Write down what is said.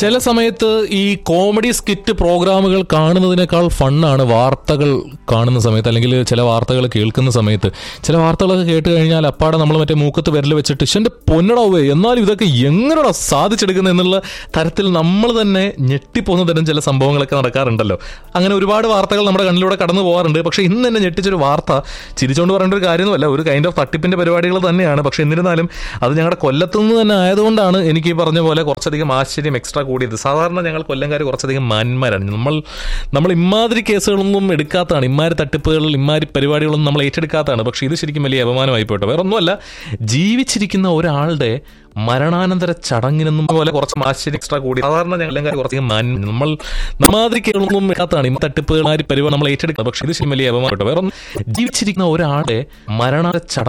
ചില സമയത്ത് ഈ കോമഡി സ്കിറ്റ് പ്രോഗ്രാമുകൾ കാണുന്നതിനേക്കാൾ ഫണ്ണാണ് വാർത്തകൾ കാണുന്ന സമയത്ത് അല്ലെങ്കിൽ ചില വാർത്തകൾ കേൾക്കുന്ന സമയത്ത് ചില വാർത്തകളൊക്കെ കേട്ട് കഴിഞ്ഞാൽ അപ്പാടെ നമ്മൾ മറ്റേ മൂക്കത്ത് വിരൽ വെച്ചിട്ട് എൻ്റെ പൊന്നടാവേ എന്നാലും ഇതൊക്കെ എങ്ങനെയാ സാധിച്ചെടുക്കുന്നത് എന്നുള്ള തരത്തിൽ നമ്മൾ തന്നെ ഞെട്ടിപ്പോകുന്ന തരം ചില സംഭവങ്ങളൊക്കെ നടക്കാറുണ്ടല്ലോ അങ്ങനെ ഒരുപാട് വാർത്തകൾ നമ്മുടെ കണ്ണിലൂടെ കടന്നു പോകാറുണ്ട് പക്ഷേ ഇന്ന് തന്നെ ഞെട്ടിച്ചൊരു വാർത്ത ചിരിച്ചുകൊണ്ട് പറയേണ്ട ഒരു കാര്യമൊന്നുമല്ല ഒരു കൈൻഡ് ഓഫ് തട്ടിപ്പിന്റെ പരിപാടികൾ തന്നെയാണ് പക്ഷേ എന്നിരുന്നാലും അത് ഞങ്ങളുടെ കൊല്ലത്തുനിന്ന് തന്നെ ആയതുകൊണ്ടാണ് എനിക്ക് ഈ പറഞ്ഞ പോലെ കുറച്ചധികം ആശ്ചര്യം എക്സ്ട്രാ കൂടിയത് സാധാരണ ഞങ്ങൾ കൊല്ലംകാർ കുറച്ചധികം മാന്മാരാണ് നമ്മൾ നമ്മൾ ഇമാതിരി കേസുകളൊന്നും എടുക്കാത്തതാണ് ഇമാതിരി തട്ടിപ്പുകൾ ഇമാതിരി പരിപാടികളൊന്നും നമ്മൾ ഏറ്റെടുക്കാത്തതാണ് പക്ഷേ ഇത് ശരിക്കും വലിയ അപമാനമായി പോയിട്ടോ വേറെ ഒന്നുമല്ല ജീവിച്ചിരിക്കുന്ന ഒരാളുടെ മരണാനന്തര ചടങ്ങിനെന്നും പോലെ കുറച്ച് ആശ്ചര്യം എക്സ്ട്രാ കൂടി സാധാരണ ഞങ്ങൾ എല്ലാവരും കുറച്ചധികം മാന്യ നമ്മൾ നമ്മാതിരി കേരളമൊന്നും എടുക്കാത്തതാണ് ഈ തട്ടിപ്പുകൾ ആ ഒരു പരിപാടി നമ്മൾ ഏറ്റെടുക്കുക പക്ഷേ ഇത് ശരിക്കും വലിയ അപമാനം കേട്ടോ വേറെ ഒന്നും ജീവിച്ചിരിക്കുന്ന ഒരാളുടെ മരണാനന്തര ചടങ്ങ്